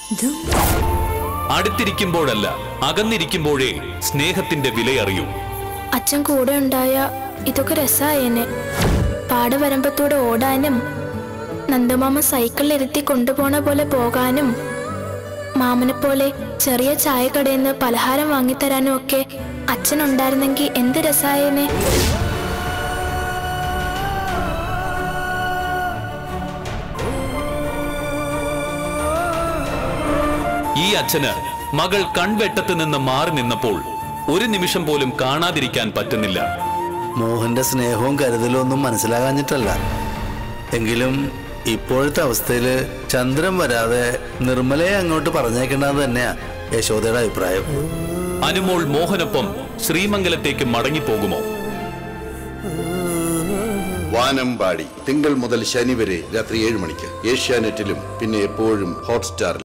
അടുത്തിരിക്കുമ്പോഴല്ല അകന്നിരിക്കുമ്പോഴേ സ്നേഹത്തിന്റെ വിലയറിയൂ അച്ഛൻ കൂടെ ഉണ്ടായ ഇതൊക്കെ രസായേനെ പാടവരമ്പത്തൂടെ ഓടാനും നന്ദമാമ സൈക്കിളിലിരുത്തി കൊണ്ടുപോണ പോലെ പോകാനും മാമനെ പോലെ ചെറിയ ചായക്കടയിൽ നിന്ന് പലഹാരം വാങ്ങിത്തരാനും ഒക്കെ അച്ഛൻ ഉണ്ടായിരുന്നെങ്കിൽ എന്ത് രസായേനെ ഈ അച്ഛന് മകൾ കൺവെട്ടത്ത് നിന്ന് മാറി നിന്നപ്പോൾ ഒരു നിമിഷം പോലും കാണാതിരിക്കാൻ പറ്റുന്നില്ല മോഹന്റെ സ്നേഹവും കരുതലും ഒന്നും മനസ്സിലാകാഞ്ഞിട്ടല്ല എങ്കിലും ഇപ്പോഴത്തെ അവസ്ഥയില് ചന്ദ്രൻ വരാതെ നിർമ്മലയെ അങ്ങോട്ട് പറഞ്ഞേക്കേണ്ടത് തന്നെയാ യശോദയുടെ അഭിപ്രായം അനുമോൾ മോഹനൊപ്പം ശ്രീമംഗലത്തേക്ക് മടങ്ങിപ്പോകുമോ വാനമ്പാടി തിങ്കൾ മുതൽ ശനി വരെ രാത്രി ഏഴ് മണിക്ക് ഏഷ്യാനെറ്റിലും പിന്നെ എപ്പോഴും ഹോട്ട്സ്റ്റാറിൽ